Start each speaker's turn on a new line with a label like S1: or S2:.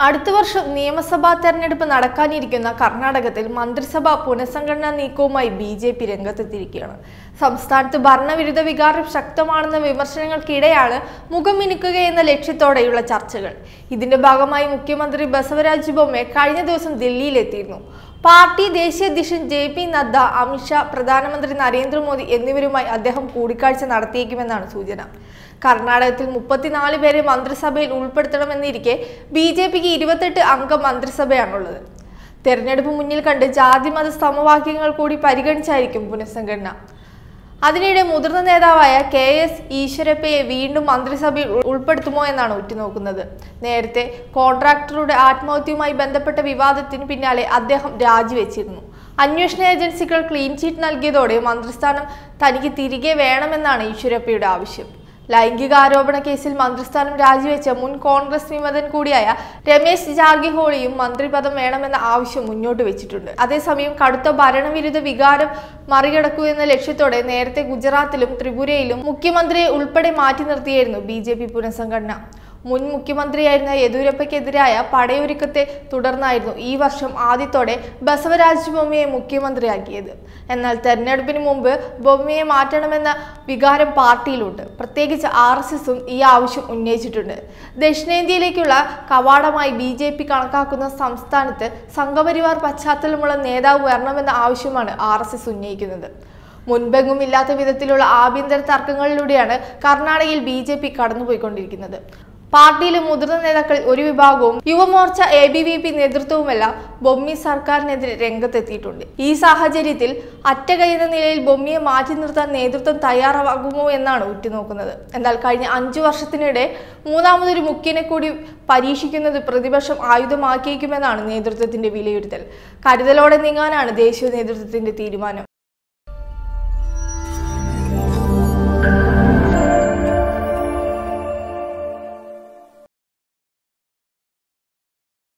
S1: അടുത്ത വർഷം നിയമസഭാ തെരഞ്ഞെടുപ്പ് നടക്കാനിരിക്കുന്ന കർണാടകത്തിൽ മന്ത്രിസഭാ പുനഃസംഘടനാ നീക്കവുമായി ബി ജെ പി രംഗത്തെത്തിയിരിക്കുകയാണ് സംസ്ഥാനത്ത് ഭരണവിരുദ്ധ വികാരം ശക്തമാണെന്ന വിമർശനങ്ങൾക്കിടെയാണ് മുഖം മിനുക്കുകയെന്ന ലക്ഷ്യത്തോടെയുള്ള ചർച്ചകൾ ഇതിന്റെ ഭാഗമായി മുഖ്യമന്ത്രി ബസവരാജ് ബൊമ്മെ കഴിഞ്ഞ ദിവസം ദില്ലിയിലെത്തിയിരുന്നു പാർട്ടി ദേശീയ അധ്യക്ഷൻ ജെ പി നദ്ദ അമിത്ഷാ പ്രധാനമന്ത്രി നരേന്ദ്രമോദി എന്നിവരുമായി അദ്ദേഹം കൂടിക്കാഴ്ച നടത്തിയേക്കുമെന്നാണ് സൂചന കർണാടകത്തിൽ മുപ്പത്തിനാല് പേരെ മന്ത്രിസഭയിൽ ഉൾപ്പെടുത്തണമെന്നിരിക്കെ ബി ജെ പിക്ക് ഇരുപത്തെട്ട് അംഗ മന്ത്രിസഭയാണുള്ളത് തെരഞ്ഞെടുപ്പ് മുന്നിൽ കണ്ട് ജാതിമത സമവാക്യങ്ങൾ കൂടി പരിഗണിച്ചായിരിക്കും പുനഃസംഘടന അതിനിടെ മുതിർന്ന നേതാവായ കെ എസ് ഈശ്വരപ്പയെ വീണ്ടും മന്ത്രിസഭയിൽ ഉൾ- ഉൾപ്പെടുത്തുമോ എന്നാണ് ഉറ്റുനോക്കുന്നത് നേരത്തെ കോൺട്രാക്ടറുടെ ആത്മഹത്യയുമായി ബന്ധപ്പെട്ട വിവാദത്തിന് പിന്നാലെ അദ്ദേഹം രാജിവെച്ചിരുന്നു അന്വേഷണ ഏജൻസികൾ ക്ലീൻ ചീറ്റ് നൽകിയതോടെ മന്ത്രിസ്ഥാനം തനിക്ക് തിരികെ വേണമെന്നാണ് ഈശ്വരപ്പയുടെ ആവശ്യം ലൈംഗികാരോപണ കേസിൽ മന്ത്രിസ്ഥാനം രാജിവെച്ച മുൻ കോൺഗ്രസ് വിമതൻ കൂടിയായ രമേശ് ജാർഗിഹോളിയും മന്ത്രിപദം വേണമെന്ന ആവശ്യം മുന്നോട്ട് വെച്ചിട്ടുണ്ട് അതേസമയം കടുത്ത ഭരണവിരുദ്ധ വികാരം മറികടക്കൂ എന്ന ലക്ഷ്യത്തോടെ നേരത്തെ ഗുജറാത്തിലും ത്രിപുരയിലും മുഖ്യമന്ത്രിയെ ഉൾപ്പെടെ മാറ്റി നിർത്തിയായിരുന്നു ബി ജെ പി പുനഃസംഘടന മുൻ മുഖ്യമന്ത്രിയായിരുന്ന യെദ്യൂരപ്പയ്ക്കെതിരായ പടയൊരുക്കത്തെ തുടർന്നായിരുന്നു ഈ വർഷം ആദ്യത്തോടെ ബസവരാജ് ബൊമ്മയെ മുഖ്യമന്ത്രിയാക്കിയത് എന്നാൽ തെരഞ്ഞെടുപ്പിന് മുമ്പ് ബൊമ്മയെ മാറ്റണമെന്ന വികാരം പാർട്ടിയിലുണ്ട് പ്രത്യേകിച്ച് ആർ എസ് എസും ഈ ആവശ്യം ഉന്നയിച്ചിട്ടുണ്ട് ദക്ഷിണേന്ത്യയിലേക്കുള്ള കവാടമായി ബി ജെ പി കണക്കാക്കുന്ന സംസ്ഥാനത്ത് സംഘപരിവാർ പശ്ചാത്തലമുള്ള നേതാവ് വരണമെന്ന ആവശ്യമാണ് ആർ എസ് എസ് ഉന്നയിക്കുന്നത് മുൻപെങ്ങും ഇല്ലാത്ത വിധത്തിലുള്ള ആഭ്യന്തര തർക്കങ്ങളിലൂടെയാണ് കർണാടകയിൽ ബി ജെ പി കടന്നുപോയിക്കൊണ്ടിരിക്കുന്നത് പാർട്ടിയിലെ മുതിർന്ന നേതാക്കൾ ഒരു വിഭാഗവും Yuva Morcha A B V P നേതൃത്വവുമെല്ലാം ബൊമ്മി സർക്കാരിനെതിരെ രംഗത്തെത്തിയിട്ടുണ്ട് ഈ സാഹചര്യത്തിൽ അറ്റകൈ എന്ന നിലയിൽ ബൊമ്മിയെ മാറ്റി നിർത്താൻ നേതൃത്വം തയ്യാറാകുമോ എന്നാണ് ഉറ്റുനോക്കുന്നത് എന്നാൽ കഴിഞ്ഞ അഞ്ചു വർഷത്തിനിടെ മൂന്നാമതൊരു മുഖ്യനെ കൂടി പരീക്ഷിക്കുന്നത് പ്രതിപക്ഷം ആയുധമാക്കിയേക്കുമെന്നാണ് നേതൃത്വത്തിന്റെ വിലയിരുത്തൽ കരുതലോടെ നീങ്ങാനാണ് ദേശീയ നേതൃത്വത്തിന്റെ തീരുമാനം